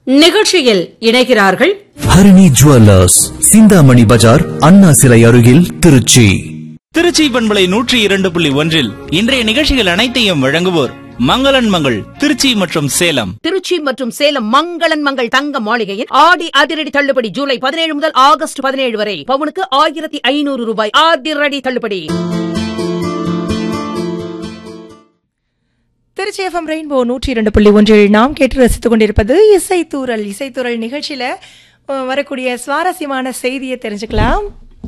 நிகழ்ச்சியில் இணைகிறார்கள் ஹரிணி ஜுவல்லர்ஸ் சிந்தாமணி பஜார் அண்ணா சிலை அருகில் திருச்சி திருச்சி பண்பலை நூற்றி இரண்டு புள்ளி ஒன்றில் இன்றைய நிகழ்ச்சிகள் அனைத்தையும் வழங்குவோர் மங்களன் மங்கள் திருச்சி மற்றும் சேலம் திருச்சி மற்றும் சேலம் மங்களன் மங்கள் தங்க மாளிகையில் ஆடி அதிரடி தள்ளுபடி ஜூலை பதினேழு முதல் ஆகஸ்ட் பதினேழு வரை பவுனுக்கு ஆயிரத்தி ஐநூறு ரூபாய் அதிரடி தள்ளுபடி திருச்சி எஃப்எம் ரெயின்போ நூற்றி இரண்டு புள்ளி ஒன்றில் நாம் கேட்டு ரசித்துக் கொண்டிருப்பது இசைத்தூரல் இசைத்தூரல் நிகழ்ச்சியில அஹ், வரக்கூடிய சுவாரஸ்யமான செய்தியை தெரிஞ்சுக்கலாம்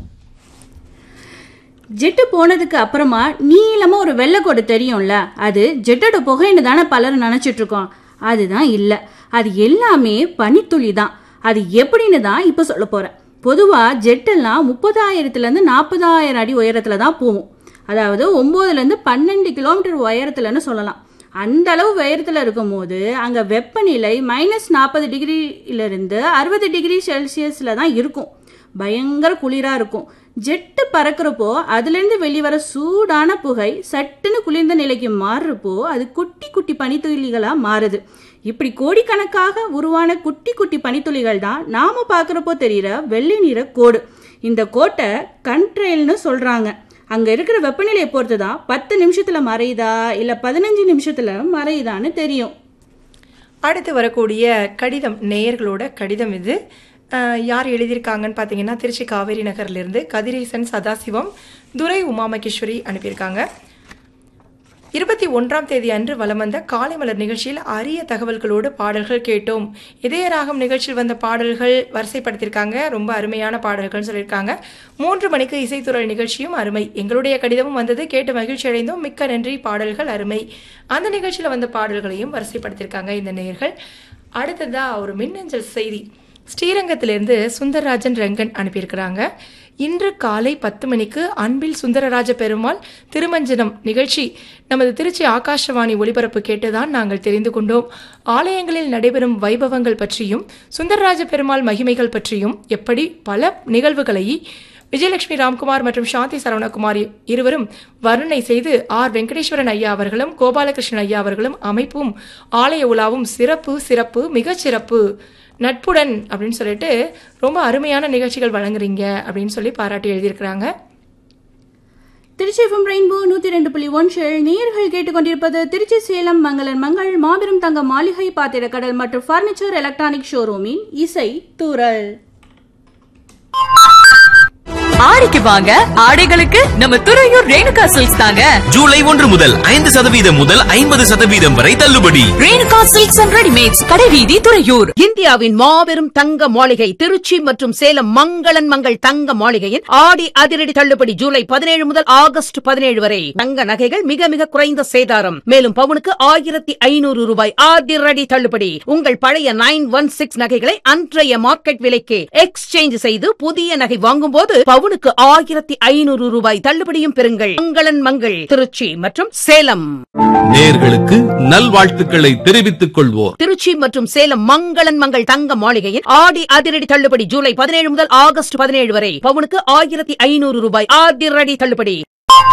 ஜெட்டு போனதுக்கு அப்புறமா நீளமா ஒரு வெள்ளைக்கோடு தெரியும்ல அது ஜெட்டோட புகைன்னு தானே பலரும் நினைச்சிட்டு இருக்கோம் அதுதான் இல்ல அது எல்லாமே பனித்துளி தான் அது எப்படின்னு தான் இப்ப சொல்ல போறேன் பொதுவா ஜெட்டெல்லாம் முப்பதாயிரத்துல இருந்து நாற்பதாயிரம் அடி உயரத்துல தான் போகும் அதாவது ஒன்பதுல இருந்து பன்னெண்டு கிலோமீட்டர் உயரத்துலன்னு சொல்லலாம் அந்த அளவு உயரத்துல இருக்கும் போது அங்க வெப்பநிலை மைனஸ் நாற்பது டிகிரியில இருந்து அறுபது டிகிரி செல்சியஸ்ல தான் இருக்கும் பயங்கர குளிரா இருக்கும் ஜெட்டு பறக்கிறப்போ அதுலேருந்து வெளிவர சூடான புகை சட்டுன்னு குளிர்ந்த நிலைக்கு மாறுறப்போ அது குட்டி குட்டி பனித்துளிகளா மாறுது இப்படி கோடிக்கணக்காக உருவான குட்டி குட்டி பனித்துளிகள் தான் நாம பார்க்குறப்போ தெரியிற வெள்ளை நிற கோடு இந்த கோட்டை கண்ட்ரெயில்னு சொல்றாங்க அங்க இருக்கிற வெப்பநிலையை பொறுத்து தான் பத்து நிமிஷத்துல மறையுதா இல்ல பதினஞ்சு நிமிஷத்துல மறையுதான்னு தெரியும் அடுத்து வரக்கூடிய கடிதம் நேயர்களோட கடிதம் இது அஹ், யார் எழுதியிருக்காங்கன்னு பார்த்தீங்கன்னா திருச்சி காவேரி நகர்லேருந்து கதிரேசன் சதாசிவம் துரை உமாமகேஸ்வரி அனுப்பியிருக்காங்க இருபத்தி ஒன்றாம் தேதி அன்று வலம் வந்த காலை மலர் நிகழ்ச்சியில் அரிய தகவல்களோடு பாடல்கள் கேட்டோம் இதயராகம் நிகழ்ச்சியில் வந்த பாடல்கள் வரிசைப்படுத்தியிருக்காங்க ரொம்ப அருமையான பாடல்கள் சொல்லியிருக்காங்க மூன்று மணிக்கு இசைத்துறல் நிகழ்ச்சியும் அருமை எங்களுடைய கடிதமும் வந்தது கேட்டு மகிழ்ச்சி அடைந்தோம் மிக்க நன்றி பாடல்கள் அருமை அந்த நிகழ்ச்சியில் வந்த பாடல்களையும் வரிசைப்படுத்தியிருக்காங்க இந்த நேயர்கள் அடுத்ததா ஒரு மின்னஞ்சல் செய்தி ஸ்ரீரங்கத்திலிருந்து சுந்தரராஜன் ரங்கன் அனுப்பியிருக்கிறாங்க இன்று காலை பத்து மணிக்கு அன்பில் சுந்தரராஜ பெருமாள் திருமஞ்சனம் நிகழ்ச்சி நமது திருச்சி ஆகாஷவாணி ஒளிபரப்பு கேட்டுதான் நாங்கள் தெரிந்து கொண்டோம் ஆலயங்களில் நடைபெறும் வைபவங்கள் பற்றியும் சுந்தரராஜ பெருமாள் மகிமைகள் பற்றியும் எப்படி பல நிகழ்வுகளை விஜயலட்சுமி ராம்குமார் மற்றும் சாந்தி சரவணகுமார் இருவரும் வர்ணனை செய்து ஆர் வெங்கடேஸ்வரன் ஐயா அவர்களும் கோபாலகிருஷ்ணன் ஐயா அவர்களும் அமைப்பும் ஆலய உலாவும் சிறப்பு சிறப்பு மிகச் சிறப்பு நட்புடன் அப்படின்னு சொல்லிட்டு ரொம்ப அருமையான நிகழ்ச்சிகள் வழங்குறீங்க அப்படின்னு சொல்லி பாராட்டி எழுதியிருக்கிறாங்க திருச்சி எஃப்எம் ரெயின்போ நூத்தி ரெண்டு புள்ளி ஒன்றில் நேயர்கள் கேட்டுக்கொண்டிருப்பது திருச்சி சேலம் மங்களன் மங்கள் மாபெரும் தங்க மாளிகை பாத்திரக்கடல் மற்றும் ஃபர்னிச்சர் எலக்ட்ரானிக் ஷோரூமின் இசை தூரல் ஆடிக்கு வாங்க ஆடைகளுக்கு நம்ம துறையூர் ரேணுகா சில்க்ஸ் தாங்க ஜூலை ஒன்று முதல் ஐந்து சதவீதம் முதல் ஐம்பது சதவீதம் வரை தள்ளுபடி ரேணுகா சில்க்ஸ் அண்ட் ரெடிமேட்ஸ் கடைவீதி துறையூர் இந்தியாவின் மாபெரும் தங்க மாளிகை திருச்சி மற்றும் சேலம் மங்களன் மங்கள் தங்க மாளிகையில் ஆடி அதிரடி தள்ளுபடி ஜூலை பதினேழு முதல் ஆகஸ்ட் பதினேழு வரை தங்க நகைகள் மிக மிக குறைந்த சேதாரம் மேலும் பவுனுக்கு ஆயிரத்தி ஐநூறு ரூபாய் அதிரடி தள்ளுபடி உங்கள் பழைய நைன் ஒன் சிக்ஸ் நகைகளை அன்றைய மார்க்கெட் விலைக்கு எக்ஸ்சேஞ்ச் செய்து புதிய நகை வாங்கும்போது பவுனுக்கு ஆயிரத்தி ஐநூறு ரூபாய் தள்ளுபடியும் பெறுங்கள் மங்களன் மங்கள் திருச்சி மற்றும் சேலம் நேர்களுக்கு நல்வாழ்த்துக்களை தெரிவித்துக் கொள்வோர் திருச்சி மற்றும் சேலம் மங்களன் மங்கள் தங்க மாளிகையில் ஆடி அதிரடி தள்ளுபடி ஜூலை பதினேழு முதல் ஆகஸ்ட் பதினேழு வரை பவுனுக்கு ஆயிரத்தி ஐநூறு ரூபாய் அதிரடி தள்ளுபடி